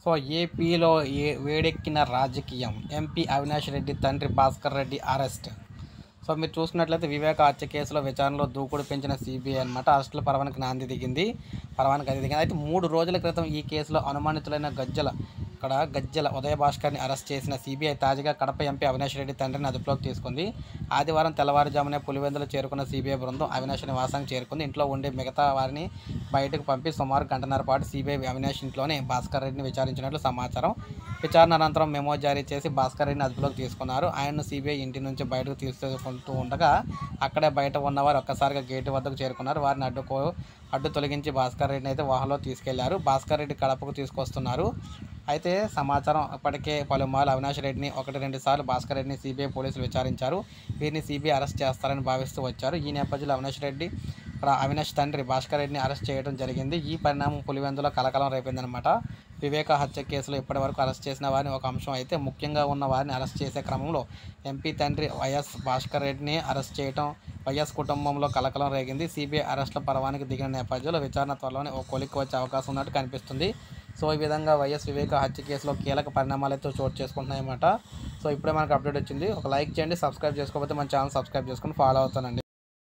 so ఏపీలో ఏ వేడెక్కిన రాజకీయం ఎంపీ అవినాష్ రెడ్డి తండ్రి భాస్కర్ రెడ్డి అరెస్ట్ సో మీరు చూసుకున్నట్లయితే వివేక హత్య కేసులో విచారణలో దూకుడు పెంచిన సిబిఐ అనమాట అరెస్టుల పర్వానికి నాంది దిగింది పర్వానికి అది దిగింది అయితే మూడు రోజుల క్రితం ఈ కేసులో అనుమానితులైన గజ్జల ఇక్కడ గజ్జల ఉదయ భాస్కర్ని అరెస్ట్ చేసిన సిబిఐ తాజాగా కడప ఎంపీ అవినాష్ రెడ్డి తండ్రిని అదుపులోకి తీసుకుంది ఆదివారం తెల్లవారుజామునే పులివెందులు చేరుకున్న సిబిఐ బృందం అవినాష్ నివాసానికి చేరుకుంది ఇంట్లో ఉండే మిగతా వారిని బయటకు పంపి సుమారు గంటన్నర పాటు సిబిఐ అవినాష్ ఇంట్లోనే భాస్కర్ రెడ్డిని విచారించినట్లు సమాచారం విచారణ అనంతరం మెమో జారీ చేసి భాస్కర్ రెడ్డిని అదుపులోకి తీసుకున్నారు ఆయన్ను సిబిఐ ఇంటి నుంచి బయటకు తీసుకుంటూ ఉండగా అక్కడే బయట ఉన్నవారు ఒక్కసారిగా గేటు వద్దకు చేరుకున్నారు వారిని అడ్డుకో అడ్డు తొలగించి భాస్కర్ రెడ్డిని అయితే వాహనంలో తీసుకెళ్లారు భాస్కర్ రెడ్డి కడపకు తీసుకొస్తున్నారు అయితే సమాచారం ఇప్పటికే పలుమార్లు అవినాష్ రెడ్డిని ఒకటి రెండు సార్లు భాస్కర్ రెడ్డిని సిబిఐ పోలీసులు విచారించారు వీరిని సిబిఐ అరెస్ట్ చేస్తారని భావిస్తూ వచ్చారు ఈ నేపథ్యంలో అవినాష్ రెడ్డి ఇక్కడ అవినాష్ తండ్రి భాస్కర్ రెడ్డిని అరెస్ట్ చేయడం జరిగింది ఈ పరిణామం పులివెందులో కలకలం రేపిందనమాట వివేక హత్య కేసులో ఇప్పటివరకు అరెస్ట్ చేసిన వారిని ఒక అంశం అయితే ముఖ్యంగా ఉన్న వారిని అరెస్ట్ చేసే క్రమంలో ఎంపీ తండ్రి వైఎస్ భాస్కర్ రెడ్డిని అరెస్ట్ చేయడం వైఎస్ కుటుంబంలో కలకలం రేగింది సిబిఐ అరెస్టుల పర్వానికి దిగిన నేపథ్యంలో విచారణ త్వరలోనే ఓ కొలిక్కి వచ్చే అవకాశం ఉన్నట్టు కనిపిస్తుంది సో ఈ విధంగా వైఎస్ వివేక హత్య కేసులో కీలక పరిణామాలు అయితే చోటు చేసుకుంటున్నాయన్నమాట సో ఇప్పుడే మనకు అప్డేట్ వచ్చింది ఒక లైక్ చేయండి సబ్స్క్రైబ్ చేసుకోకపోతే మన ఛానల్ సబ్స్క్రైబ్ చేసుకుని ఫాలో అవుతానండి